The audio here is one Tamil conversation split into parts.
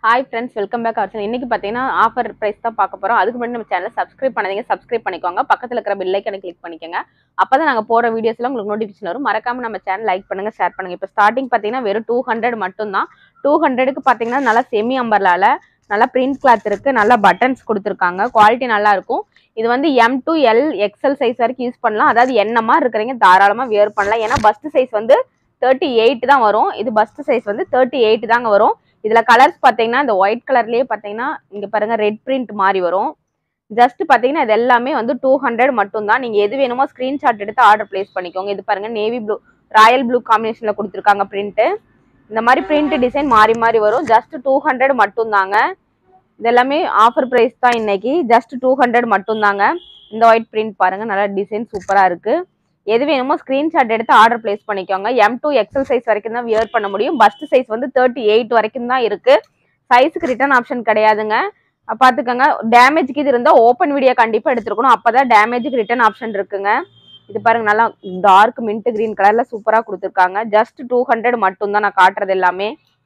hi friends welcome back our இன்னைக்கு பார்த்தீங்கன்னா ஆஃபர் ப்ரைஸ் தான் பார்க்க போகிறோம் அதுக்கு முன்னாடி நம்ம சேனலை சப்ஸ்கிரைப் பண்ணாதீங்க சப்ஸ்கிரைப் பண்ணிக்கோங்க பக்கத்தில் இருக்கிற பெல் ஐக்கனை கிளிக் பண்ணிக்கோங்க அப்போ தான் நாங்கள் போகிற வீடியோஸ்லாம் உங்களுக்கு நோட்டிஃபிகேஷன் வரும் மறக்காம நம்ம சேனல் லைக் பண்ணுங்க ஷேர் பண்ணுங்க இப்போ ஸ்டார்டிங் பார்த்தீங்கன்னா வெறும் டூ ஹண்ட்ரட் மட்டும்தான் டூ ஹண்ட்ரடுக்கு பார்த்தீங்கன்னா நல்லா செமி அம்பர்லால நல்லா பிரிண்ட் கிளாத் இருக்கு நல்லா பட்டன்ஸ் கொடுத்துருக்காங்க குவாலிட்டி நல்லா இருக்கும் இது வந்து M to L XL size வரைக்கும் யூஸ் பண்ணலாம் அதாவது என்னமா இருக்கிறீங்க தாராளமாக வியர் பண்ணலாம் ஏன்னா பஸ்ட் சைஸ் வந்து தேர்ட்டி எயிட் தான் வரும் இது பஸ்ட் சைஸ் வந்து தேர்ட்டி எயிட் தாங்க வரும் இதுல கலர்ஸ் பாத்தீங்கன்னா இந்த ஒயிட் கலர்லயே பாத்தீங்கன்னா இங்க பாருங்க ரெட் பிரிண்ட் மாதிரி வரும் ஜஸ்ட் பாத்தீங்கன்னா இது எல்லாமே வந்து டூ ஹண்ட்ரட் மட்டும் தான் நீங்க எது வேணுமோ ஸ்கிரீன்ஷாட் எடுத்து ஆர்டர் பிளேஸ் பண்ணிக்கோங்க இது பாருங்க நேவி ப்ளூ ராயல் ப்ளூ காம்பினேஷன்ல கொடுத்துருக்காங்க பிரிண்ட் இந்த மாதிரி பிரிண்ட் டிசைன் மாறி மாறி வரும் ஜஸ்ட் டூ ஹண்ட்ரட் மட்டும் தாங்க இது எல்லாமே ஆஃபர் பிரைஸ் தான் இன்னைக்கு ஜஸ்ட் டூ ஹண்ட்ரட் மட்டும் தாங்க இந்த ஒயிட் பிரிண்ட் பாருங்க நல்லா டிசைன் சூப்பரா இருக்கு எது வேணுமோ ஸ்கிரீன்ஷாட் எடுத்து ஆர்டர் பிளேஸ் பண்ணிக்கோங்க எம் டூ எக்ஸல் சைஸ் வரைக்கும் தான் வியர் பண்ண முடியும் பஸ்ட் சைஸ் வந்து தேர்ட்டி எயிட் வரைக்கும் தான் இருக்கு சைஸுக்கு ரிட்டர்ன் ஆப்ஷன் கிடையாதுங்க அஹ் பாத்துக்கோங்க டேமேஜ்க்கு இது இருந்தால் ஓப்பன் வீடியோ கண்டிப்பாக எடுத்துருக்கணும் அப்பதான் டேமேஜுக்கு ரிட்டர்ன் ஆப்ஷன் இருக்குங்க இது பாருங்க நல்லா டார்க் மின்ட் கிரீன் கலர்ல சூப்பரா கொடுத்துருக்காங்க ஜஸ்ட் டூ ஹண்ட்ரட் மட்டும் தான் நான் காட்டுறது எல்லாமே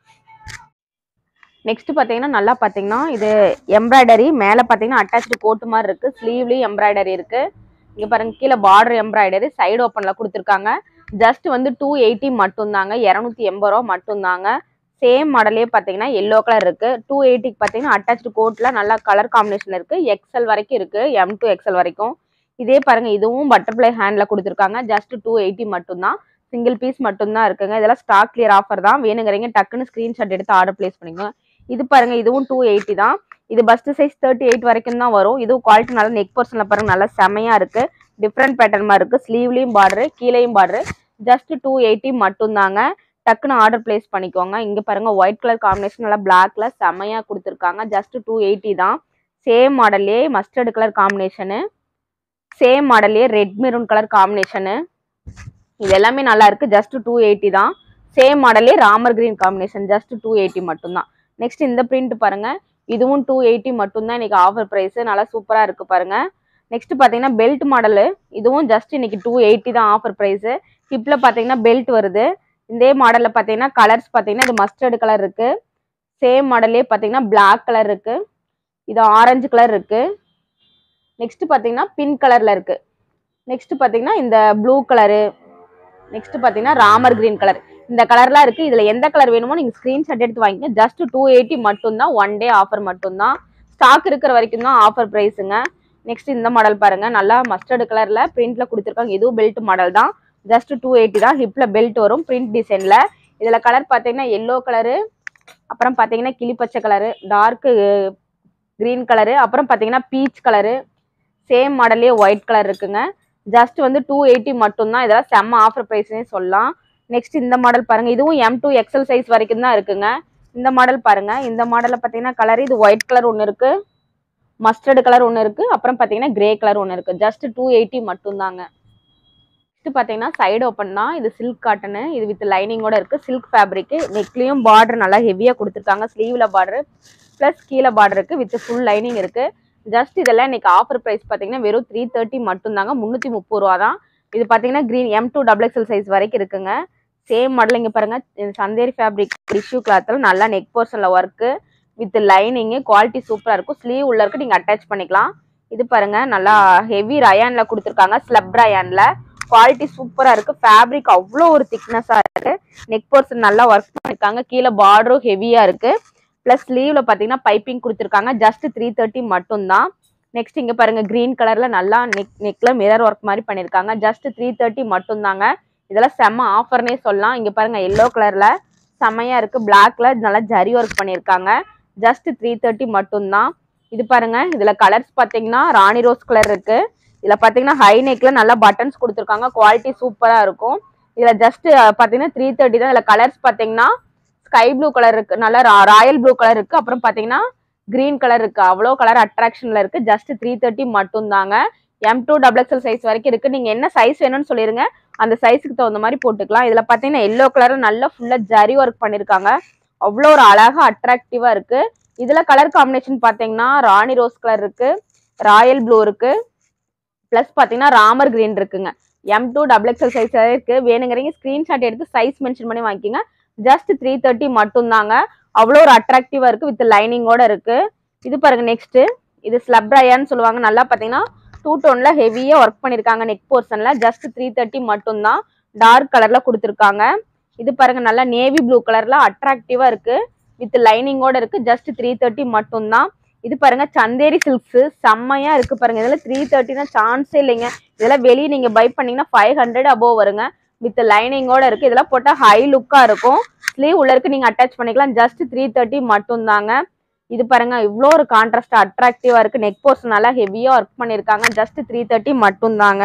நெக்ஸ்ட் பாத்தீங்கன்னா நல்லா பாத்தீங்கன்னா இது எம்ப்ராய்டரி மேல பாத்தீங்கன்னா அட்டாச்சு கோட்டு மாதிரி இருக்கு ஸ்லீவ்லயும் எம்ப்ராய்டரி இருக்கு இங்க பாருங்க கீழே பார்டர் எம்ப்ராய்டரி சைடு ஓப்பன்ல கொடுத்துருக்காங்க ஜஸ்ட் வந்து டூ எயிட்டி மட்டும்தாங்க இரநூத்தி எண்பது ரூபா மட்டும்தாங்க சேம் மாடலே பார்த்தீங்கன்னா எல்லோ கலர் இருக்கு டூ எயிட்டிக்கு பார்த்தீங்கன்னா அட்டாச்சு கோட்ல நல்லா கலர் காம்பினேஷன் இருக்கு எக்ஸல் வரைக்கும் இருக்கு எம் டூ எக்ஸல் வரைக்கும் இதே பாருங்க இதுவும் பட்டர்ஃப்ளை ஹேண்ட்ல கொடுத்துருக்காங்க ஜஸ்ட் டூ எயிட்டி மட்டும்தான் சிங்கிள் பீஸ் மட்டும்தான் இருக்குங்க இதெல்லாம் ஸ்டாக் கிளியர் ஆஃபர் தான் வேணுங்கிறீங்க டக்குன்னு ஸ்கிரீன்ஷாட் எடுத்து ஆர்டர் பிளேஸ் பண்ணிக்கோங்க இது பாருங்க இதுவும் டூ எயிட்டி தான் இது பஸ்ட் சைஸ் தேர்ட்டி எயிட் வரைக்கும் தான் வரும் இதுவும் குவாலிட்டி நல்லா நெக் போர்ஷன்ல பாருங்க நல்லா செமையா இருக்கு டிஃப்ரெண்ட் பேட்டர்ன் மாதிரி இருக்கு ஸ்லீவ்லயும் பார்டரு கீழேயும் பார்டரு ஜஸ்ட் டூ எயிட்டி மட்டும்தாங்க டக்குன்னு ஆர்டர் பிளேஸ் பண்ணிக்கோங்க இங்க பாருங்க ஒயிட் கலர் காம்பினேஷன் நல்லா பிளாக்ல செமையா கொடுத்துருக்காங்க ஜஸ்ட் டூ எயிட்டி தான் சேம் மாடல்லே மஸ்டர்டு கலர் காம்பினேஷனு சேம் மாடல்லே ரெட் மெரூன் கலர் காம்பினேஷனு இது எல்லாமே நல்லா இருக்கு ஜஸ்ட் டூ எயிட்டி தான் சேம் மாடல்லே Ramar green combination just two eighty மட்டும்தான் நெக்ஸ்ட் இந்த பிரிண்ட் பாருங்க இதுவும் டூ எயிட்டி மட்டும்தான் இன்னைக்கு ஆஃபர் ப்ரைஸ் நல்லா சூப்பரா இருக்கு பாருங்க நெக்ஸ்ட் பாத்தீங்கன்னா பெல்ட் மாடலு இதுவும் ஜஸ்ட் இன்னைக்கு டூ எயிட்டி தான் ஆஃபர் ப்ரைஸ் ஹிப்ல பாத்தீங்கன்னா பெல்ட் வருது இதே மாடல்ல பாத்தீங்கன்னா கலர்ஸ் பாத்தீங்கன்னா இது மஸ்டர்டு கலர் இருக்கு சேம் மாடல்லே பாத்தீங்கன்னா பிளாக் கலர் இருக்கு இது ஆரஞ்சு கலர் இருக்கு நெக்ஸ்ட் பாத்தீங்கன்னா பிங்க் கலர்ல இருக்கு நெக்ஸ்ட் பாத்தீங்கன்னா இந்த ப்ளூ கலரு நெக்ஸ்ட் பாத்தீங்கன்னா ராமர் கிரீன் கலர் இந்த கலர்லாம் இருக்கு இதுல எந்த கலர் வேணுமோ நீங்க ஸ்கிரீன்ஷாட் எடுத்து வாங்கிங்க ஜஸ்ட் டூ எயிட்டி மட்டும்தான் ஒன் டே ஆஃபர் மட்டும்தான் ஸ்டாக் இருக்கிற வரைக்கும் தான் ஆஃபர் ப்ரைஸுங்க நெக்ஸ்ட் இந்த மாடல் பாருங்க நல்லா மஸ்டர்டு கலர்ல பிரிண்ட்ல கொடுத்துருக்காங்க இதுவும் பெல்ட் மாடல் தான் ஜஸ்ட் டூ எயிட்டி தான் ஹிப்ல பெல்ட் வரும் பிரிண்ட் டிசைன்ல இதுல கலர் பாத்தீங்கன்னா எல்லோ கலரு அப்புறம் பாத்தீங்கன்னா கிளிப்பச்சை கலரு டார்க் கிரீன் கலரு அப்புறம் பாத்தீங்கன்னா பீச் கலரு சேம் மாடல்லே ஒயிட் கலர் இருக்குங்க ஜஸ்ட் வந்து டூ எயிட்டி மட்டும்தான் இதெல்லாம் செம்ம ஆஃபர் ப்ரைஸ்னே சொல்லலாம் நெக்ஸ்ட் இந்த மாடல் பாருங்க இதுவும் எம் டூ எக்ஸல் சைஸ் வரைக்கும் தான் இருக்குங்க இந்த மாடல் பாருங்க இந்த மாடல்ல பாத்தீங்கன்னா கலர் இது ஒயிட் கலர் ஒன்று இருக்கு மஸ்டர்டு கலர் ஒன்று இருக்கு அப்புறம் பாத்தீங்கன்னா கிரே கலர் ஒன்று இருக்கு ஜஸ்ட் டூ எயிட்டி மட்டும்தாங்க நெக்ஸ்ட் பாத்தீங்கன்னா சைடு ஓப்பன் தான் இது சில்க் காட்டனு இது வித் லைனிங்கோட இருக்கு சில்க் ஃபேப்ரிக் நெக்லையும் பார்டர் நல்லா ஹெவியா கொடுத்துருக்காங்க ஸ்லீவ்ல பார்டர் ப்ளஸ் கீழே பார்டர் இருக்கு வித் ஃபுல் லைனிங் இருக்கு ஜஸ்ட் இதெல்லாம் இன்னைக்கு ஆஃபர் ப்ரைஸ் பார்த்தீங்கன்னா வெறும் த்ரீ தேர்ட்டி மட்டும்தாங்க முந்நூற்றி முப்பது ரூபா தான் இது பார்த்தீங்கன்னா green M to double XL size வரைக்கும் இருக்குங்க சேம் மாடல் இங்கே பாருங்க இது சந்தேரி ஃபேப்ரிக் டிஷ்யூ கிளாத்தில் நல்லா நெக் போர்ஷனில் ஒர்க்கு வித் லைனிங்கு குவாலிட்டி சூப்பராக இருக்கும் ஸ்லீவ் உள்ள இருக்கு நீங்கள் அட்டாச் பண்ணிக்கலாம் இது பாருங்க நல்லா ஹெவி ரயான்ல கொடுத்துருக்காங்க ஸ்லப் ரயான்ல குவாலிட்டி சூப்பராக இருக்கு ஃபேப்ரிக் அவ்வளோ ஒரு திக்னஸாக இருக்கு நெக் போர்ஷன் நல்லா ஒர்க் பண்ணிருக்காங்க கீழே பார்டரும் ஹெவியாக இருக்கு ப்ளஸ் ஸ்லீவ்ல பார்த்தீங்கன்னா பைப்பிங் கொடுத்துருக்காங்க ஜஸ்ட் த்ரீ தேர்ட்டி மட்டும்தான் நெக்ஸ்ட் இங்க பாருங்க கிரீன் கலர்ல நல்லா நெக் நெக்ல மிரர் ஒர்க் மாதிரி பண்ணிருக்காங்க ஜஸ்ட் த்ரீ தேர்ட்டி மட்டும்தாங்க இதெல்லாம் செம்ம ஆஃபர்னே சொல்லலாம் இங்க பாருங்க எல்லோ கலர்ல செம்மையா இருக்கு பிளாக்ல நல்லா ஜரி ஒர்க் பண்ணிருக்காங்க ஜஸ்ட் த்ரீ தேர்ட்டி மட்டும்தான் இது பாருங்க இதுல கலர்ஸ் பாத்தீங்கன்னா ராணி ரோஸ் கலர் இருக்கு இதுல பாத்தீங்கன்னா ஹை நெக்ல நல்லா பட்டன்ஸ் கொடுத்துருக்காங்க குவாலிட்டி சூப்பரா இருக்கும் இதுல ஜஸ்ட் பாத்தீங்கன்னா த்ரீ தேர்ட்டி தான் இதுல கலர்ஸ் பாத்தீங்கன்னா ஸ்கை ப்ளூ கலர் இருக்கு நல்லா ராயல் ப்ளூ கலர் இருக்கு அப்புறம் பாத்தீங்கன்னா கிரீன் கலர் இருக்கு அவ்வளோ கலர் அட்ராக்ஷன்ல இருக்கு ஜஸ்ட் த்ரீ தேர்ட்டி மட்டும் தாங்க M to double XL size வரைக்கும் இருக்கு நீங்க என்ன சைஸ் வேணும்னு சொல்லிருங்க அந்த சைஸுக்கு தகுந்த மாதிரி போட்டுக்கலாம் இதுல பாத்தீங்கன்னா எல்லோ கலர் நல்லா ஃபுல்லா ஜரி ஒர்க் பண்ணிருக்காங்க அவ்வளோ ஒரு அழகா அட்ராக்டிவா இருக்கு இதுல கலர் காம்பினேஷன் பாத்தீங்கன்னா ராணி ரோஸ் கலர் இருக்கு ராயல் ப்ளூ இருக்கு பிளஸ் பாத்தீங்கன்னா ராமர் கிரீன் இருக்குங்க M to double XL size இருக்கு வேணுங்கிறீங்க ஸ்கிரீன்ஷாட் எடுத்து சைஸ் மென்ஷன் பண்ணி வாங்கிக்கோங்க ஜஸ்ட் த்ரீ தேர்ட்டி மட்டும்தாங்க அவ்வளோ ஒரு அட்ராக்டிவா இருக்கு வித் லைனிங்கோட இருக்கு இது பாருங்க நெக்ஸ்ட் இது ஸ்லப்ராயான்னு சொல்லுவாங்க நல்லா பார்த்தீங்கன்னா டூ டோன்ல ஹெவியா ஒர்க் பண்ணிருக்காங்க நெக் போர்ஷன்ல ஜஸ்ட் த்ரீ தேர்ட்டி மட்டும்தான் டார்க் கலர்ல கொடுத்துருக்காங்க இது பாருங்க நல்லா நேவி ப்ளூ கலர்ல அட்ராக்டிவா இருக்கு வித் லைனிங்கோட இருக்கு ஜஸ்ட் த்ரீ தேர்ட்டி மட்டும்தான் இது பாருங்க சந்தேரி சில்க்ஸ் செம்மையா இருக்கு பாருங்க இதுல த்ரீ தேர்ட்டினா சான்ஸே இல்லைங்க இதெல்லாம் வெளியே நீங்க பை பண்ணீங்கன்னா ஃபைவ் ஹண்ட்ரட் அபோவ் வருங்க வித் லைனிங்கோட இருக்கு இதெல்லாம் போட்டா ஹை லுக்கா இருக்கும் ஸ்லீவ் உள்ள இருக்கு நீங்க அட்டாச் பண்ணிக்கலாம் ஜஸ்ட் த்ரீ தேர்ட்டி மட்டும்தாங்க இது பாருங்க இவ்வளோ ஒரு கான்ட்ராஸ்ட் அட்ராக்டிவா இருக்கு நெக் போர்ஸ் நல்லா ஹெவியா ஒர்க் பண்ணிருக்காங்க ஜஸ்ட் த்ரீ தேர்ட்டி மட்டும்தாங்க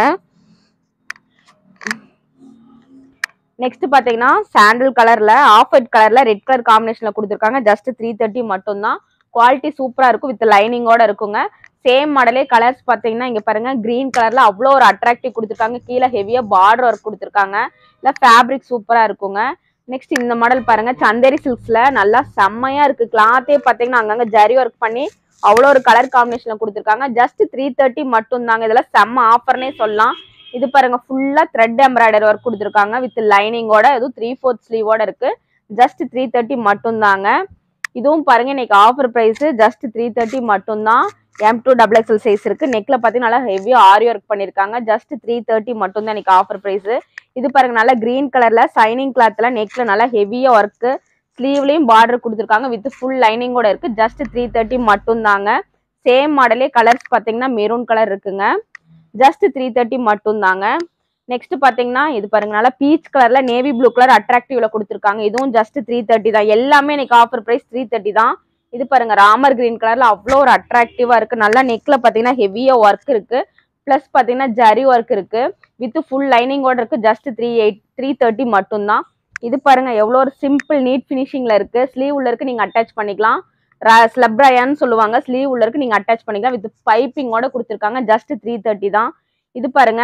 நெக்ஸ்ட் பாத்தீங்கன்னா சாண்டில் கலர்ல ஆஃப் ஒயிட் கலர்ல ரெட் கலர் காம்பினேஷன்ல கொடுத்துருக்காங்க ஜஸ்ட் த்ரீ தேர்ட்டி மட்டும்தான் குவாலிட்டி சூப்பரா இருக்கும் வித் லைனிங்கோட இருக்குங்க சேம் மாடலே கலர்ஸ் பாத்தீங்கன்னா இங்க பாருங்க கிரீன் கலர்ல அவ்வளோ ஒரு அட்ராக்டிவ் கொடுத்துருக்காங்க கீழே ஹெவியா பார்டர் ஒர்க் கொடுத்துருக்காங்க இல்ல ஃபேப்ரிக் சூப்பரா இருக்குங்க நெக்ஸ்ட் இந்த மாடல் பாருங்க சந்தேரி சில்க்ஸ்ல நல்லா செம்மையா இருக்கு கிளாத்தே பாத்தீங்கன்னா அங்கங்க ஜரி ஒர்க் பண்ணி அவ்வளோ ஒரு கலர் காம்பினேஷன்ல கொடுத்துருக்காங்க ஜஸ்ட் த்ரீ தேர்ட்டி மட்டும் தாங்க இதெல்லாம் செம்ம ஆஃபர்னே சொல்லலாம் இது பாருங்க ஃபுல்லா த்ரெட் எம்ப்ராய்டரி ஒர்க் கொடுத்துருக்காங்க வித் லைனிங்கோட இதுவும் த்ரீ ஃபோர்த் ஸ்லீவோட இருக்கு ஜஸ்ட் த்ரீ தேர்ட்டி மட்டும் தாங்க இதுவும் பாருங்க இன்னைக்கு offer price just three thirty மட்டும்தான் M to double XL size இருக்கு நெக்ல பார்த்தீங்கன்னா நல்லா ஹெவியா ஆரி ஒர்க் பண்ணிருக்காங்க ஜஸ்ட் த்ரீ தேர்ட்டி மட்டும் தான் இன்னைக்கு ஆஃபர் பிரைஸ் இது பாருங்க நல்லா கிரீன் கலர்ல சைனிங் கிளாத்ல நெக்ல நல்லா ஹெவியா ஒர்க் ஸ்லீவ்லயும் பார்டர் கொடுத்துருக்காங்க வித் ஃபுல் லைனிங்கோட இருக்கு ஜஸ்ட் த்ரீ தேர்ட்டி மட்டும் தாங்க சேம் மாடலே கலர்ஸ் பார்த்தீங்கன்னா மெரூன் கலர் இருக்குங்க ஜஸ்ட் த்ரீ தேர்ட்டி மட்டும் தாங்க நெக்ஸ்ட் பாத்தீங்கன்னா இது பாருங்க நல்லா பீச் கலர்ல நேவி ப்ளூ கலர் அட்ராக்டிவ்ல கொடுத்துருக்காங்க இதுவும் ஜஸ்ட் த்ரீ தேர்ட்டி தான் எல்லாமே இன்னைக்கு ஆஃபர் பிரைஸ் த்ரீ தேர்ட்டி தான் இது பாருங்க ராமர் கிரீன் கலர்ல அவ்வளோ ஒரு அட்ராக்டிவா இருக்கு நல்லா நெக்ல பாத்தீங்கன்னா ஹெவியா ஒர்க் இருக்கு பிளஸ் பாத்தீங்கன்னா ஜரி ஒர்க் இருக்கு வித் ஃபுல் லைனிங்கோட இருக்கு just three eight three thirty மட்டும்தான் இது பாருங்க எவ்வளோ ஒரு சிம்பிள் நீட் ஃபினிஷிங்ல இருக்கு ஸ்லீவ் உள்ள இருக்கு நீங்க அட்டாச் பண்ணிக்கலாம் ஸ்லப்ராயான்னு சொல்லுவாங்க ஸ்லீவ் உள்ள இருக்கு நீங்க அட்டாச் பண்ணிக்கலாம் வித் பைப்பிங்கோட கொடுத்துருக்காங்க ஜஸ்ட் த்ரீ தேர்ட்டி தான் இது பாருங்க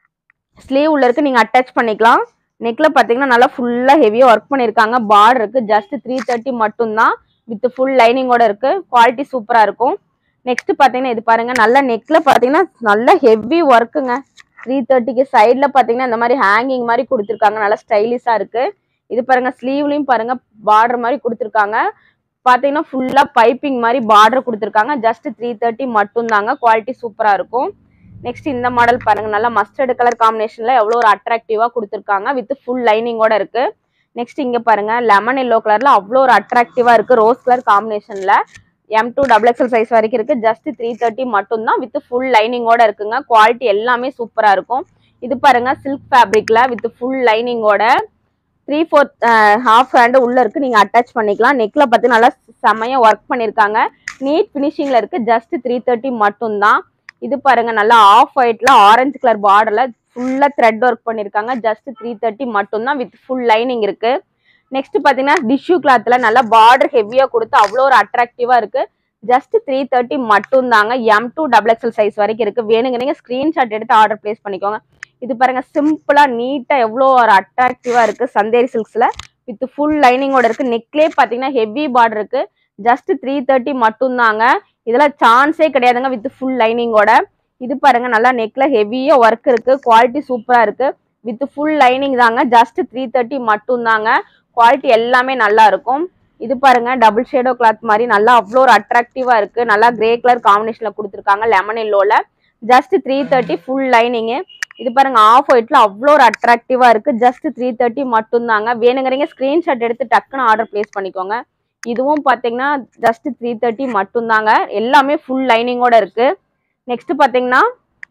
ஸ்லீவ் உள்ள இருக்கு நீங்க அட்டாச் பண்ணிக்கலாம் நெக்ல பாத்தீங்கன்னா நல்லா ஃபுல்லா ஹெவியா ஒர்க் பண்ணிருக்காங்க பார்டர் இருக்கு ஜஸ்ட் த்ரீ தேர்ட்டி மட்டும்தான் வித் ஃபுல் லைனிங்கோட இருக்கு குவாலிட்டி சூப்பரா இருக்கும் நெக்ஸ்ட் பாத்தீங்கன்னா இது பாருங்க நல்ல நெக்ல பாத்தீங்கன்னா நல்ல ஹெவி ஒர்க்குங்க த்ரீ தேர்ட்டிக்கு சைட்ல பாத்தீங்கன்னா இந்த மாதிரி ஹேங்கிங் மாதிரி கொடுத்துருக்காங்க நல்லா ஸ்டைலிஷா இருக்கு இது பாருங்க ஸ்லீவ்லயும் பாருங்க பார்டர் மாதிரி கொடுத்துருக்காங்க பாத்தீங்கன்னா ஃபுல்லா பைப்பிங் மாதிரி பார்டர் கொடுத்துருக்காங்க ஜஸ்ட் த்ரீ தேர்ட்டி மட்டும் தாங்க குவாலிட்டி சூப்பரா இருக்கும் நெக்ஸ்ட் இந்த மாடல் பாருங்க நல்லா மஸ்டர்டு கலர் காம்பினேஷன்ல எவ்வளோ ஒரு அட்ராக்டிவா கொடுத்துருக்காங்க வித் ஃபுல் லைனிங்கோட இருக்கு நெக்ஸ்ட் இங்க பாருங்க லெமன் எல்லோ கலர்ல அவ்வளோ ஒரு அட்ராக்டிவா இருக்கு ரோஸ் கலர் காம்பினேஷன்ல M to double XL size வரைக்கும் இருக்கு ஜஸ்ட் த்ரீ தேர்ட்டி மட்டும் தான் வித் ஃபுல் லைனிங்கோட இருக்குங்க குவாலிட்டி எல்லாமே சூப்பரா இருக்கும் இது பாருங்க சில்க் ஃபேப்ரிக்ல வித் ஃபுல் லைனிங்கோட த்ரீ ஃபோர்த் ஹாஃப் ஹேண்டு உள்ள இருக்கு நீங்க அட்டாச் பண்ணிக்கலாம் நெக்ல பார்த்து நல்லா செமையா ஒர்க் பண்ணிருக்காங்க நீட் ஃபினிஷிங்ல இருக்கு ஜஸ்ட் த்ரீ தேர்ட்டி மட்டும் தான் இது பாருங்க நல்லா ஆஃப் ஒயிட்ல ஆரஞ்சு கலர் பார்டர்ல ஃபுல்லா த்ரெட் ஒர்க் பண்ணிருக்காங்க ஜஸ்ட் த்ரீ தேர்ட்டி மட்டும் தான் வித் ஃபுல் லைனிங் இருக்கு நெக்ஸ்ட் பாத்தீங்கன்னா டிஷ்யூ கிளாத்ல நல்லா பார்டர் ஹெவியா கொடுத்து அவ்வளோ ஒரு அட்ராக்டிவா இருக்கு ஜஸ்ட் த்ரீ தேர்ட்டி மட்டும் தாங்க M to double XL size வரைக்கும் இருக்கு வேணுங்க நீங்க ஸ்கிரீன்ஷாட் எடுத்து ஆர்டர் பிளேஸ் பண்ணிக்கோங்க இது பாருங்க சிம்பிளா நீட்டா எவ்வளோ ஒரு அட்ராக்டிவா இருக்கு சந்தேரி சில்க்ஸ்ல வித் ஃபுல் லைனிங்கோட இருக்கு நெக்லேயே பாத்தீங்கன்னா ஹெவி பார்டர் இருக்கு ஜஸ்ட் த்ரீ தேர்ட்டி மட்டும் தாங்க இதெல்லாம் சான்ஸே கிடையாதுங்க வித் ஃபுல் லைனிங்கோட இது பாருங்க நல்லா நெக்ல ஹெவியா ஒர்க் இருக்கு குவாலிட்டி சூப்பரா இருக்கு வித் ஃபுல் லைனிங் தாங்க ஜஸ்ட் த்ரீ தேர்ட்டி மட்டும் தாங்க குவாலிட்டி எல்லாமே நல்லா இருக்கும் இது பாருங்க டபுள் ஷேடோ கிளாத் மாதிரி நல்லா அவ்வளோ ஒரு அட்ராக்டிவா இருக்கு நல்லா கிரே கலர் காம்பினேஷன்ல கொடுத்துருக்காங்க லெமன் எல்லோல just three thirty full lining இது பாருங்க ஆஃப் ஒயிட்ல அவ்வளோ ஒரு அட்ராக்டிவா இருக்கு ஜஸ்ட் த்ரீ தேர்ட்டி மட்டும் தாங்க வேணுங்கிறீங்க ஸ்கிரீன்ஷாட் எடுத்து டக்குன்னு ஆர்டர் பிளேஸ் பண்ணிக்கோங்க இதுவும் பாத்தீங்கன்னா ஜஸ்ட் த்ரீ தேர்ட்டி மட்டும் தாங்க எல்லாமே ஃபுல் லைனிங்கோட இருக்கு நெக்ஸ்ட் பாத்தீங்கன்னா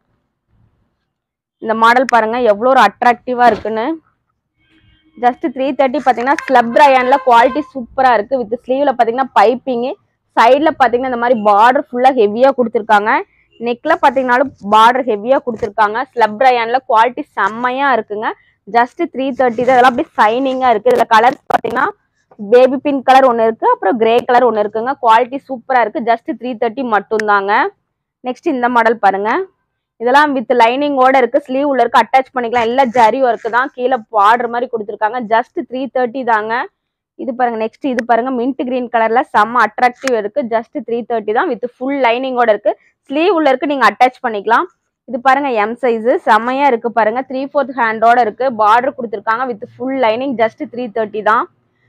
இந்த மாடல் பாருங்க எவ்வளோ ஒரு அட்ராக்டிவா இருக்குன்னு ஜஸ்ட் த்ரீ தேர்ட்டி பார்த்தீங்கன்னா ஸ்லப் ரயான்ல குவாலிட்டி சூப்பரா இருக்கு வித் ஸ்லீவ்ல பார்த்தீங்கன்னா பைப்பிங் சைட்ல பார்த்தீங்கன்னா இந்த மாதிரி பார்டர் ஃபுல்லா ஹெவியா கொடுத்துருக்காங்க நெக்ல பார்த்தீங்கன்னாலும் பார்டர் ஹெவியா கொடுத்துருக்காங்க ஸ்லப் ரயான்ல குவாலிட்டி செம்மையா இருக்குங்க ஜஸ்ட் த்ரீ தேர்ட்டி தான் இதெல்லாம் அப்படியே சைனிங்கா இருக்கு இதுல கலர்ஸ் பார்த்தீங்கன்னா பேபி பிங்க் கலர் ஒன்று இருக்கு அப்புறம் கிரே கலர் ஒன்று இருக்குங்க குவாலிட்டி சூப்பரா இருக்கு ஜஸ்ட் த்ரீ தேர்ட்டி மட்டும் தாங்க நெக்ஸ்ட் இந்த மாடல் பாருங்க இதெல்லாம் வித் லைனிங்கோட இருக்கு ஸ்லீவ் உள்ள இருக்கு அட்டாச் பண்ணிக்கலாம் எல்லாம் ஜரி ஒர்க் தான் கீழே பார்டர் மாதிரி கொடுத்துருக்காங்க ஜஸ்ட் த்ரீ தேர்ட்டி தாங்க இது பாருங்க நெக்ஸ்ட் இது பாருங்க மின்ட் கிரீன் கலர்ல செம்ம அட்ராக்டிவ் இருக்கு ஜஸ்ட் த்ரீ தேர்ட்டி தான் வித் ஃபுல் லைனிங்கோட இருக்கு ஸ்லீவ் உள்ள இருக்கு நீங்க அட்டாச் பண்ணிக்கலாம் இது பாருங்க எம் சைஸ் செம்மையா இருக்கு பாருங்க த்ரீ ஃபோர்த் ஹேண்டோட இருக்கு பார்டர் கொடுத்துருக்காங்க with full lining just three thirty தான்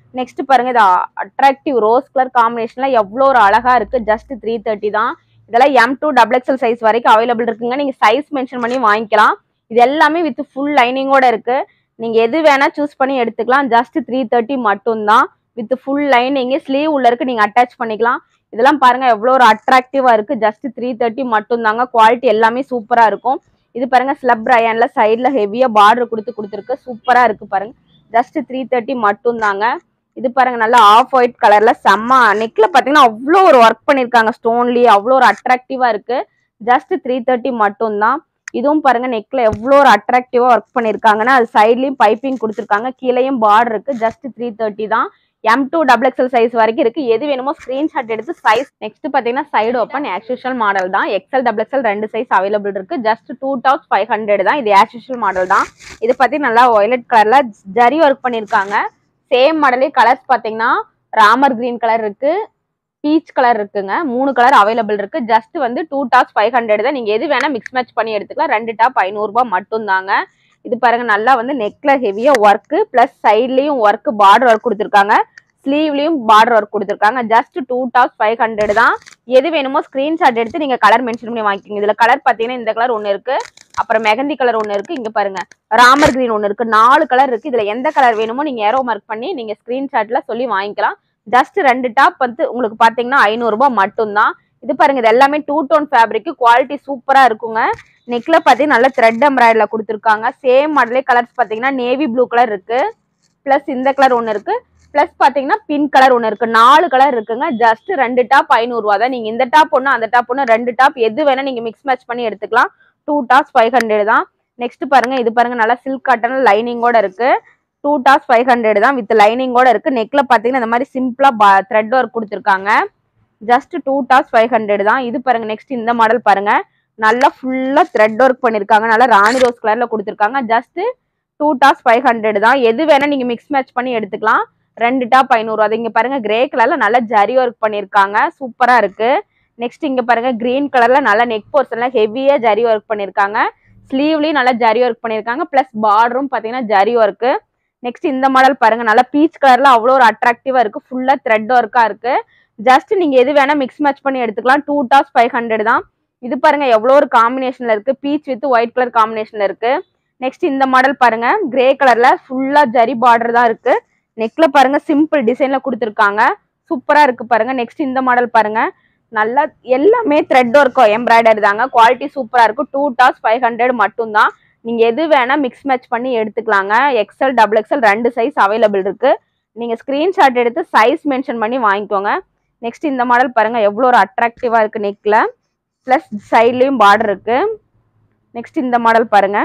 நெக்ஸ்ட் பாருங்க இது அட்ராக்டிவ் ரோஸ் கலர் காம்பினேஷன்ல எவ்வளோ ஒரு அழகா இருக்கு ஜஸ்ட் த்ரீ தேர்ட்டி தான் இதெல்லாம் M to double XL size வரைக்கும் அவைலபிள் இருக்குங்க நீங்க சைஸ் மென்ஷன் பண்ணி வாங்கிக்கலாம் இது எல்லாமே வித் ஃபுல் லைனிங்கோட இருக்கு நீங்க எது வேணா சூஸ் பண்ணி எடுத்துக்கலாம் ஜஸ்ட் த்ரீ தேர்ட்டி மட்டும்தான் வித் ஃபுல் லைனிங் ஸ்லீவ் உள்ள இருக்கு நீங்க அட்டாச் பண்ணிக்கலாம் இதெல்லாம் பாருங்க எவ்வளோ ஒரு அட்ராக்டிவா இருக்கு ஜஸ்ட் த்ரீ தேர்ட்டி மட்டும்தாங்க குவாலிட்டி எல்லாமே சூப்பரா இருக்கும் இது பாருங்க ஸ்லப் ரயான்ல சைட்ல ஹெவியா பார்டர் கொடுத்து கொடுத்துருக்கு சூப்பரா இருக்கு பாருங்க ஜஸ்ட் த்ரீ தேர்ட்டி மட்டும்தாங்க இது பாருங்க நல்லா ஆஃப் ஒயிட் கலர்ல செம்ம நெக்ல பாத்தீங்கன்னா அவ்வளோ ஒரு ஒர்க் பண்ணிருக்காங்க ஸ்டோன்லி அவ்வளோ ஒரு அட்ராக்டிவா இருக்கு ஜஸ்ட் த்ரீ தேர்ட்டி மட்டும்தான் இதுவும் பாருங்க நெக்ல எவ்வளோ ஒரு அட்ராக்டிவா ஒர்க் பண்ணிருக்காங்கன்னா அது சைட்லயும் பைப்பிங் கொடுத்துருக்காங்க கீழேயும் பார்டர் இருக்கு ஜஸ்ட் த்ரீ தேர்ட்டி தான் M to double XL size வரைக்கும் இருக்கு எது வேணுமோ ஸ்கிரீன்ஷாட் எடுத்து சைஸ் நெக்ஸ்ட் பாத்தீங்கன்னா சைடு ஓப்பன் ஆக்சுவல் மாடல் தான் எக்ஸல் டபுள் எக்ஸல் ரெண்டு சைஸ் அவைலபிள் இருக்கு just two thousand five hundred தான் இது ஆக்சுவல் மாடல் தான் இது பாத்தீங்கன்னா நல்லா ஒயலட் கலர்ல ஜரி ஒர்க் பண்ணிருக்காங்க சேம் மாடலே கலர்ஸ் பாத்தீங்கன்னா ராமர் கிரீன் கலர் இருக்கு பீச் கலர் இருக்குங்க மூணு கலர் அவைலபிள் இருக்கு ஜஸ்ட் வந்து டூ டாப்ஸ் ஃபைவ் ஹண்ட்ரட் தான் நீங்க எது வேணா மிக்ஸ் மேட்ச் பண்ணி எடுத்துக்கலாம் ரெண்டு டாப் ஐநூறுரூபா மட்டும்தாங்க இது பாருங்க நல்லா வந்து நெக்ல ஹெவியா ஒர்க் பிளஸ் சைட்லயும் ஒர்க் பார்டர் ஒர்க் கொடுத்துருக்காங்க ஸ்லீவ்லயும் பார்டர் ஒர்க் கொடுத்துருக்காங்க just two tops five hundred தான் எது வேணுமோ ஸ்கிரீன்ஷாட் எடுத்து நீங்க கலர் மென்ஷன் பண்ணி வாங்கிக்கோங்க இதுல கலர் பாத்தீங்கன்னா இந்த கலர் ஒன்னு இருக்கு அப்புறம் மெகந்தி கலர் ஒன்னு இருக்கு இங்க பாருங்க ராமர் கிரீன் ஒன்னு இருக்கு நாலு கலர் இருக்கு இதுல எந்த கலர் வேணுமோ நீங்க ஏரோ மார்க் பண்ணி நீங்க ஸ்கிரீன்ஷாட்ல சொல்லி வாங்கிக்கலாம் ஜஸ்ட் ரெண்டு டாப் வந்து உங்களுக்கு பாத்தீங்கன்னா ஐநூறு ரூபாய் மட்டும்தான் இது பாருங்க இது எல்லாமே டூ டோன் ஃபேப்ரிக் குவாலிட்டி சூப்பரா இருக்குங்க நெக்ல பாத்தீங்கன்னா நல்ல த்ரெட் எம்ப்ராய்டர்ல கொடுத்துருக்காங்க சேம் மாடலே கலர்ஸ் பாத்தீங்கன்னா நேவி ப்ளூ கலர் இருக்கு பிளஸ் இந்த கலர் ஒன்னு இருக்கு பிளஸ் பாத்தீங்கன்னா பிங்க் கலர் ஒன்னு இருக்கு நாலு கலர் இருக்குங்க ஜஸ்ட் ரெண்டு டாப் ஐநூறு ரூபா தான் நீங்க இந்த டாப் ஒண்ணு அந்த டாப் ஒண்ணு ரெண்டு டாப் எது வேணா நீங்க மிக்ஸ் மேட்ச் பண்ணி எடுத்துக்கலாம் டூ டாப்ஸ் ஃபைவ் ஹண்ட்ரட் தான் நெக்ஸ்ட் பாருங்க இது பாருங்க நல்லா சில்க் காட்டன் லைனிங்கோட இருக்கு டூ டாப்ஸ் ஃபைவ் ஹண்ட்ரட் தான் வித் லைனிங்கோட இருக்கு நெக்ல பாத்தீங்கன்னா இந்த மாதிரி சிம்பிளா த்ரெட் ஒர்க் கொடுத்துருக்காங்க just two tops five hundred தான் இது பாருங்க நெக்ஸ்ட் இந்த மாடல் பாருங்க நல்லா ஃபுல்லா த்ரெட் ஒர்க் பண்ணிருக்காங்க நல்லா ராணி ரோஸ் கலர்ல கொடுத்துருக்காங்க just two tops five hundred தான் எது வேணா நீங்க மிக்ஸ் மேட்ச் பண்ணி எடுத்துக்கலாம் ரெண்டு டாப் ஐநூறு அது இங்க பாருங்க கிரே கலர்ல நல்லா ஜரி ஒர்க் பண்ணிருக்காங்க சூப்பரா இருக்கு நெக்ஸ்ட் இங்க பாருங்க கிரீன் கலர்ல நல்லா நெக் போர்ஷன்ல ஹெவியா ஜரி ஒர்க் பண்ணிருக்காங்க ஸ்லீவ்லயும் நல்லா ஜரி ஒர்க் பண்ணிருக்காங்க பிளஸ் பார்டரும் பாத்தீங்கன்னா ஜரி ஒர்க் நெக்ஸ்ட் இந்த மாடல் பாருங்க நல்லா பீச் கலர்ல அவ்வளோ ஒரு அட்ராக்டிவா இருக்கு ஃபுல்லா த்ரெட் ஒர்க்கா இருக்கு ஜஸ்ட் நீங்க எது வேணா மிக்ஸ் மேட்ச் பண்ணி எடுத்துக்கலாம் டூ டாப்ஸ் ஃபைவ் ஹண்ட்ரட் தான் இது பாருங்க எவ்வளோ ஒரு காம்பினேஷன்ல இருக்கு பீச் வித் ஒயிட் கலர் காம்பினேஷன்ல இருக்கு நெக்ஸ்ட் இந்த மாடல் பாருங்க கிரே கலர்ல ஃபுல்லா ஜரி பார்டர் தான் இருக்கு நெக்ல பாருங்க சிம்பிள் டிசைன்ல கொடுத்துருக்காங்க சூப்பரா இருக்கு பாருங்க நெக்ஸ்ட் இந்த மாடல் பாருங்க நல்லா எல்லாமே த்ரெட் ஒர்க்கோ எம்ப்ராய்டரி தாங்க குவாலிட்டி சூப்பரா இருக்கும் டூ டாப்ஸ் ஃபைவ் ஹண்ட்ரட் மட்டும்தான் நீங்க எது வேணா மிக்ஸ் மேட்ச் பண்ணி எடுத்துக்கலாங்க எக்ஸல் டபுள் எக்ஸல் ரெண்டு சைஸ் அவைலபிள் இருக்கு நீங்க ஸ்கிரீன்ஷாட் எடுத்து சைஸ் மென்ஷன் பண்ணி வாங்கிக்கோங்க நெக்ஸ்ட் இந்த மாடல் பாருங்க எவ்வளோ ஒரு அட்ராக்டிவா இருக்கு நெக்ல பிளஸ் சைட்லயும் பார்டர் இருக்கு நெக்ஸ்ட் இந்த மாடல் பாருங்க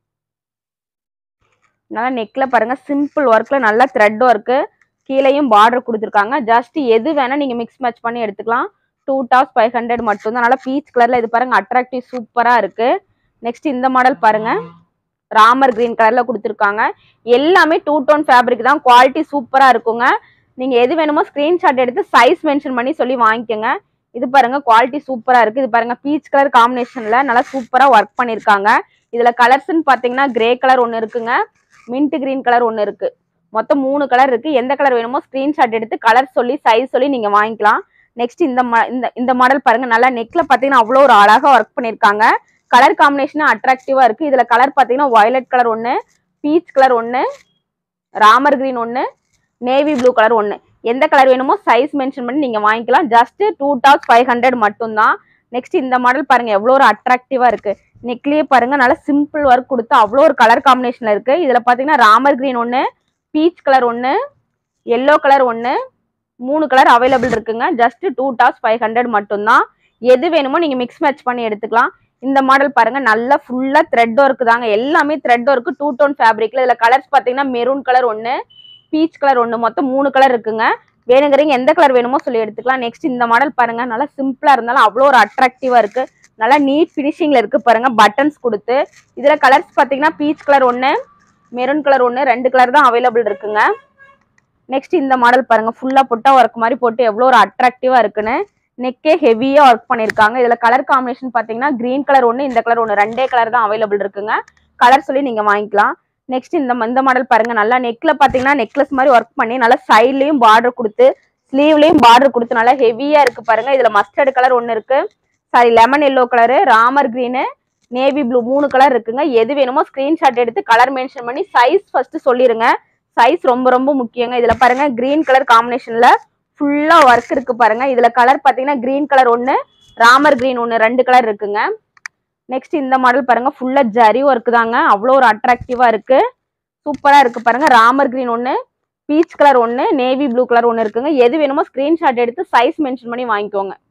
நல்லா நெக்ல பாருங்க சிம்பிள் ஒர்க்ல நல்லா த்ரெட் ஒர்க்கு கீழேயும் பார்டர் கொடுத்துருக்காங்க ஜஸ்ட் எது வேணா நீங்க மிக்ஸ் மேட்ச் பண்ணி எடுத்துக்கலாம் டூ டாப்ஸ் ஃபைவ் ஹண்ட்ரட் மட்டும் தான் நல்லா பீச் கலர்ல இது பாருங்க அட்ராக்டிவ் சூப்பரா இருக்கு நெக்ஸ்ட் இந்த மாடல் பாருங்க ராமர் கிரீன் கலர்ல கொடுத்துருக்காங்க எல்லாமே டூ டோன் ஃபேப்ரிக் தான் குவாலிட்டி சூப்பரா இருக்குங்க நீங்க எது வேணுமோ ஸ்கிரீன்ஷாட் எடுத்து சைஸ் மென்ஷன் பண்ணி சொல்லி வாங்கிக்கோங்க இது பாருங்க குவாலிட்டி சூப்பரா இருக்கு இது பாருங்க பீச் கலர் காம்பினேஷன்ல நல்லா சூப்பரா ஒர்க் பண்ணிருக்காங்க இதுல கலர்ஸ்ன்னு பாத்தீங்கன்னா கிரே கலர் ஒன்னு இருக்குங்க மின்ட் கிரீன் கலர் ஒன்னு இருக்கு மொத்தம் மூணு கலர் இருக்கு எந்த கலர் வேணுமோ ஸ்கிரீன்ஷாட் எடுத்து கலர் சொல்லி சைஸ் சொல்லி நீங்க வாங்கிக்கலாம் நெக்ஸ்ட் இந்த ma- இந்த இந்த மாடல் பாருங்க நல்லா நெக்ல பாத்தீங்கன்னா அவ்வளோ ஒரு அழகா ஒர்க் பண்ணிருக்காங்க கலர் காம்பினேஷனும் அட்ராக்டிவா இருக்கு இதுல கலர் பாத்தீங்கன்னா வயலட் கலர் ஒன்னு பீச் கலர் ஒன்னு ராமர் கிரீன் ஒன்னு நேவி ப்ளூ கலர் ஒன்னு எந்த கலர் வேணுமோ சைஸ் மென்ஷன் பண்ணி நீங்க வாங்கிக்கலாம் just two tops five hundred மட்டும்தான் நெக்ஸ்ட் இந்த மாடல் பாருங்க எவ்வளோ ஒரு அட்ராக்டிவா இருக்கு நெக்லயே பாருங்க நல்லா சிம்பிள் ஒர்க் கொடுத்து அவ்வளோ ஒரு கலர் காம்பினேஷன்ல இருக்கு இதுல பாத்தீங்கன்னா ராமர் கிரீன் ஒன்னு பீச் கலர் ஒன்னு எல்லோ கலர் ஒன்னு மூணு கலர் அவைலபிள் இருக்குங்க just two tops five hundred மட்டும்தான் எது வேணுமோ நீங்க மிக்ஸ் மேட்ச் பண்ணி எடுத்துக்கலாம் இந்த மாடல் பாருங்க நல்லா ஃபுல்லா த்ரெட் ஒர்க் தாங்க எல்லாமே த்ரெட் ஒர்க் டூ டோன் ஃபேப்ரிக்ல இதுல கலர்ஸ் பாத்தீங்கன்னா மெரூன் கலர் ஒன்னு பீச் கலர் ஒன்னு மொத்தம் மூணு கலர் இருக்குங்க வேணுங்கிறீங்க எந்த கலர் வேணுமோ சொல்லி எடுத்துக்கலாம் நெக்ஸ்ட் இந்த மாடல் பாருங்க நல்லா சிம்பிளா இருந்தாலும் அவ்வளோ ஒரு அட்ராக்டிவா இருக்கு நல்லா நீட் ஃபினிஷிங்ல இருக்கு பாருங்க பட்டன்ஸ் கொடுத்து இதுல கலர்ஸ் பாத்தீங்கன்னா பீச் கலர் ஒன்னு மெரூன் கலர் ஒன்னு ரெண்டு கலர் தான் அவைலபிள் இருக்குங்க நெக்ஸ்ட் இந்த மாடல் பாருங்க ஃபுல்லா புட்டா ஒர்க் மாதிரி போட்டு எவ்வளோ ஒரு அட்ராக்டிவா இருக்குன்னு நெக்கே ஹெவியா ஒர்க் பண்ணிருக்காங்க இதுல கலர் காம்பினேஷன் பாத்தீங்கன்னா கிரீன் கலர் ஒன்னு இந்த கலர் ஒன்னு ரெண்டே கலர் தான் அவைலபிள் இருக்குங்க கலர் சொல்லி நீங்க வாங்கிக்கலாம் நெக்ஸ்ட் இந்த இந்த மாடல் பாருங்க நல்லா நெக்ல பாத்தீங்கன்னா நெக்லஸ் மாதிரி ஒர்க் பண்ணி நல்லா சைட்லயும் பார்டர் கொடுத்து ஸ்லீவ்லயும் பார்டர் கொடுத்து நல்லா ஹெவியா இருக்கு பாருங்க இதுல மஸ்டர்ட் கலர் ஒன்னு இருக்கு sorry lemon yellow colour Ramar green navy blue மூணு கலர் இருக்குங்க எது வேணுமோ ஸ்கிரீன்ஷாட் எடுத்து கலர் மென்ஷன் பண்ணி சைஸ் ஃபர்ஸ்ட் சொல்லிருங்க சைஸ் ரொம்ப ரொம்ப முக்கியங்க இதுல பாருங்க கிரீன் கலர் காம்பினேஷன்ல ஃபுல்லா ஒர்க் இருக்கு பாருங்க இதுல கலர் பாத்தீங்கன்னா கிரீன் கலர் ஒன்னு ராமர் கிரீன் ஒன்னு ரெண்டு கலர் இருக்குங்க நெக்ஸ்ட் இந்த மாடல் பாருங்க ஃபுல்லா ஜரி ஒர்க் தாங்க அவ்வளோ ஒரு அட்ராக்டிவா இருக்கு சூப்பரா இருக்கு பாருங்க ராமர் கிரீன் ஒன்னு பீச் கலர் ஒன்னு நேவி ப்ளூ கலர் ஒன்னு இருக்குங்க எது வேணுமோ ஸ்கிரீன்ஷாட் எடுத்து சைஸ் மென்ஷன் பண்ணி வாங்கிக்கோங்க